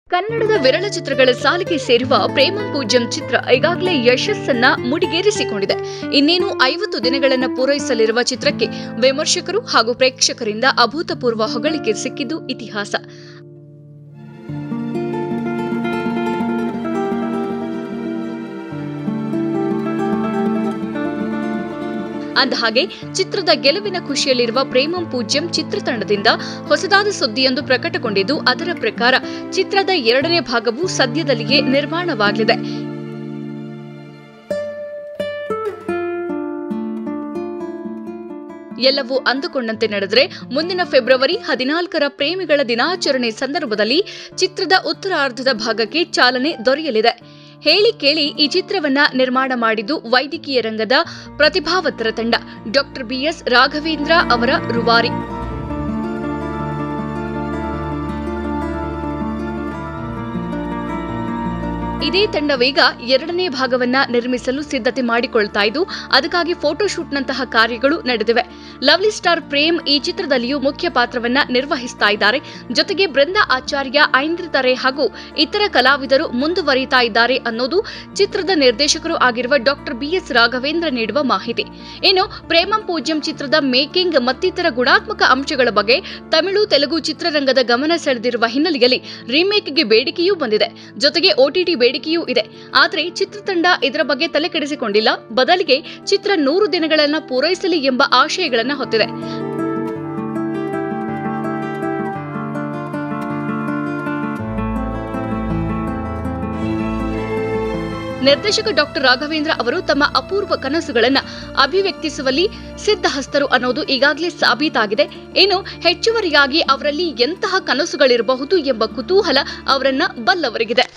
ಕನ್ನಡದ ವಿರಳ ಚಿತ್ರಗಳ ಸಾಲಿಗೆ ಸೇರುವ ಪ್ರೇಮಂ ಪೂಜ್ಯಂ ಚಿತ್ರ ಈಗಾಗಲೇ ಯಶಸ್ಸನ್ನ ಮುಡಿಗೇರಿಸಿಕೊಂಡಿದೆ ಇನ್ನೇನು ಐವತ್ತು ದಿನಗಳನ್ನು ಪೂರೈಸಲಿರುವ ಚಿತ್ರಕ್ಕೆ ವಿಮರ್ಶಕರು ಹಾಗೂ ಪ್ರೇಕ್ಷಕರಿಂದ ಅಭೂತಪೂರ್ವ ಹೊಗಳಿಕೆ ಸಿಕ್ಕಿದ್ದು ಇತಿಹಾಸ ಅಂದಹಾಗೆ ಚಿತ್ರದ ಗೆಲುವಿನ ಖುಷಿಯಲ್ಲಿರುವ ಪ್ರೇಮಂ ಪೂಜ್ಯಂ ಚಿತ್ರತಂಡದಿಂದ ಹೊಸದಾದ ಸುದ್ದಿಯೊಂದು ಪ್ರಕಟಗೊಂಡಿದ್ದು ಅದರ ಪ್ರಕಾರ ಚಿತ್ರದ ಎರಡನೇ ಭಾಗವು ಸದ್ಯದಲ್ಲಿಯೇ ನಿರ್ಮಾಣವಾಗಲಿದೆ ಎಲ್ಲವೂ ಅಂದುಕೊಂಡಂತೆ ನಡೆದರೆ ಮುಂದಿನ ಫೆಬ್ರವರಿ ಹದಿನಾಲ್ಕರ ಪ್ರೇಮಿಗಳ ದಿನಾಚರಣೆ ಸಂದರ್ಭದಲ್ಲಿ ಚಿತ್ರದ ಉತ್ತರಾರ್ಧದ ಭಾಗಕ್ಕೆ ಚಾಲನೆ ದೊರೆಯಲಿದೆ ಹೇಳಿ ಕೇಳಿ ಈ ಚಿತ್ರವನ್ನ ನಿರ್ಮಾಣ ಮಾಡಿದ್ದು ವೈದ್ಯಕೀಯ ರಂಗದ ಪ್ರತಿಭಾವಂತರ ತಂಡ ಡಾಕ್ಟರ್ ಬಿಎಸ್ ರಾಘವೇಂದ್ರ ಅವರ ರುವಾರಿ ಇದೇ ತಂಡವೀಗ ಎರಡನೇ ಭಾಗವನ್ನ ನಿರ್ಮಿಸಲು ಸಿದ್ಧತೆ ಮಾಡಿಕೊಳ್ತಾ ಇದ್ದು ಅದಕ್ಕಾಗಿ ಫೋಟೋಶೂಟ್ನಂತಹ ಕಾರ್ಯಗಳು ನಡೆದಿವೆ ಲವ್ಲಿ ಸ್ಟಾರ್ ಪ್ರೇಮ್ ಈ ಚಿತ್ರದಲ್ಲಿಯೂ ಮುಖ್ಯ ಪಾತ್ರವನ್ನ ನಿರ್ವಹಿಸ್ತಾ ಇದ್ದಾರೆ ಜೊತೆಗೆ ಬೃಂದಾ ಆಚಾರ್ಯ ಐಂದ್ರಿತಾರೆ ಹಾಗೂ ಇತರ ಕಲಾವಿದರು ಮುಂದುವರಿತಾ ಇದ್ದಾರೆ ಅನ್ನೋದು ಚಿತ್ರದ ನಿರ್ದೇಶಕರು ಆಗಿರುವ ಡಾಕ್ಟರ್ ಬಿಎಸ್ ರಾಘವೇಂದ್ರ ನೀಡುವ ಮಾಹಿತಿ ಇನ್ನು ಪ್ರೇಮಂ ಪೂಜ್ಯಂ ಚಿತ್ರದ ಮೇಕಿಂಗ್ ಮತ್ತಿತರ ಗುಣಾತ್ಮಕ ಅಂಶಗಳ ಬಗ್ಗೆ ತಮಿಳು ತೆಲುಗು ಚಿತ್ರರಂಗದ ಗಮನ ಸೆಳೆದಿರುವ ಹಿನ್ನೆಲೆಯಲ್ಲಿ ರೀಮೇಕ್ಗೆ ಬೇಡಿಕೆಯೂ ಬಂದಿದೆ ಜೊತೆಗೆ ಓಟಿಟಿ ಬೇಡಿಕೆಯೂ ಇದೆ ಆದರೆ ಚಿತ್ರತಂಡ ಇದರ ಬಗ್ಗೆ ತಲೆ ಕೆಡಿಸಿಕೊಂಡಿಲ್ಲ ಬದಲಿಗೆ ಚಿತ್ರ ನೂರು ದಿನಗಳನ್ನು ಪೂರೈಸಲಿ ಎಂಬ ಆಶಯಗಳನ್ನು ಹೊತ್ತಿದೆ ನಿರ್ದೇಶಕ ಡಾಕ್ಟರ್ ರಾಘವೇಂದ್ರ ಅವರು ತಮ್ಮ ಅಪೂರ್ವ ಕನಸುಗಳನ್ನು ಅಭಿವ್ಯಕ್ತಿಸುವಲ್ಲಿ ಸಿದ್ಧಹಸ್ತರು ಅನ್ನೋದು ಈಗಾಗಲೇ ಸಾಬೀತಾಗಿದೆ ಇನ್ನು ಹೆಚ್ಚುವರಿಯಾಗಿ ಅವರಲ್ಲಿ ಎಂತಹ ಕನಸುಗಳಿರಬಹುದು ಎಂಬ ಕುತೂಹಲ ಅವರನ್ನ ಬಲ್ಲವರಿಗಿದೆ